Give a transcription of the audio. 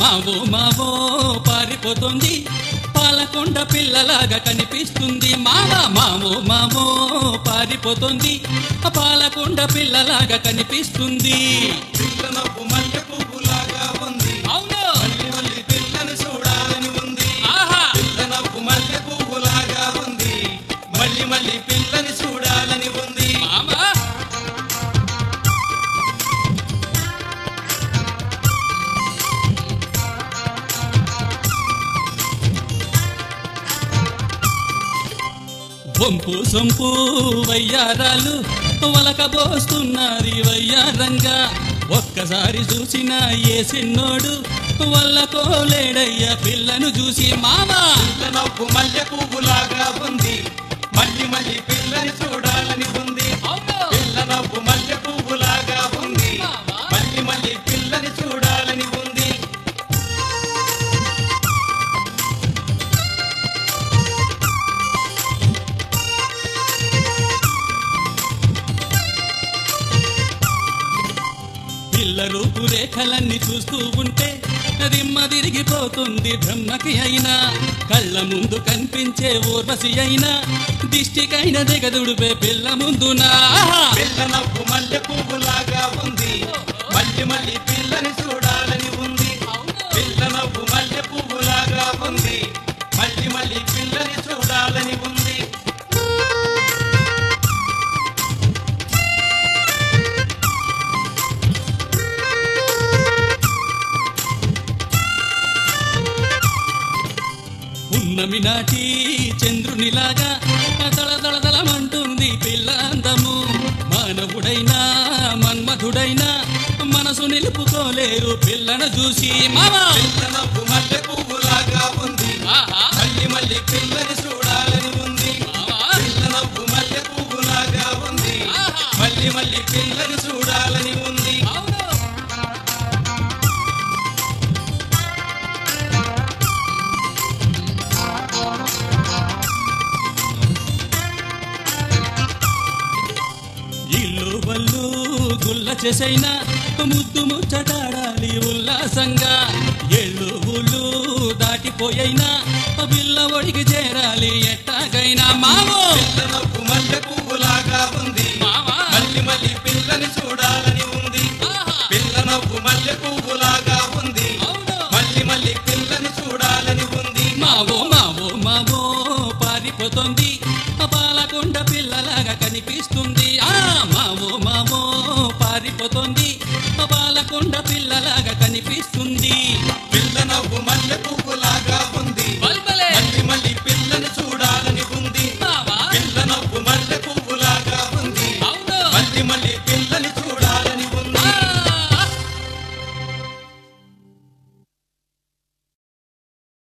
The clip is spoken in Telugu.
మావో మావో పారిపోతుంది పాలకొండ పిల్లలాగా కనిపిస్తుంది మామ మామో మామో పారిపోతుంది పాలకొండ పిల్లలాగా కనిపిస్తుంది పిల్ల నవ్వు మల్లె పువ్వులాగా ఉంది అవును మళ్ళీ మళ్ళీ పిల్లని చూడాలని ఉంది ఆహా పిల్ల నవ్వు మల్లె పువ్వులాగా ఉంది మళ్ళీ మళ్ళీ పిల్లని చూడాలని ఉంది మామా వంపు సొంపు వయ్యారాలు వలకబోస్తున్నది వయ్యారంగా ఒక్కసారి చూసిన ఏ సిన్నోడు వల్లకోలేడయ్య పిల్లను చూసి మామా పిల్ల నవ్వు మల్లె పువ్వులాగా ఉంది మళ్ళీ మళ్ళీ పిల్లని చూడాలని ఉంది అవును. పిల్ల నవ్వు మల్లె పువ్వులాగా ఉంది మళ్ళీ మళ్ళీ పిల్లని చూడాలని ఉంది పిల్ల రూపురేఖలన్నీ చూస్తూ ఉంటే దిమ్మ తిరిగిపోతుంది బ్రహ్మకి అయినా కళ్ళ ముందు కనిపించే ఊర్వశి అయినా దిష్టికైన దిగదుడిపే పిల్ల ముందునా పిల్ల నవ్వు మల్లె పువ్వులాగా ఉంది మళ్ళీ మళ్ళీ పిల్లని చూడాలని ఉంది పిల్ల నవ్వు మల్లె పువ్వులాగా ఉంది మళ్ళీ మళ్ళీ పిల్లని చూడాలని ఉంది ఉన్నమి నాటి చంద్రునిలాగా దళదళదళమంటుంది పిల్ల అందము మానవుడైనా మన్మధుడైనా మనసు నిలుపుకోలేరు పిల్లను చూసి మామా పిల్ల నవ్వు మల్లె పువ్వులాగా ఉంది ఆహా మళ్ళీ మళ్ళీ పిల్లని చూడాలని ఉంది మామా పిల్ల నవ్వు మల్లె పువ్వులాగా ఉంది ఆహా. మళ్ళీ మళ్ళీ పిల్లని చూడాలని ఉంది అవును ఇల్లు వల్లు గుల్ల చేసైనా ముద్దు ముచ్చటాడాలి ఉల్లాసంగా ఎళ్ళు ఊళ్ళు దాటిపోయైనా పిల్ల ఒడికి చేరాలి ఎట్టాగైనా మావో పిల్ల నవ్వు మల్లె పువ్వులాగా ఉంది మావా మళ్ళీ మళ్ళీ పిల్లని చూడాలని ఉంది ఆహా. పిల్ల నవ్వు మల్లె పువ్వులాగా ఉంది అవును. మళ్ళీ మళ్ళీ పిల్లని చూడాలని ఉంది మావో మావో మావో పారిపోతుంది పాలకొండ పిల్లలాగా కనిపిస్తుంది ఆ మావో మావో పారిపోతుంది పాలకొండ పిల్లలాగా కనిపిస్తుంది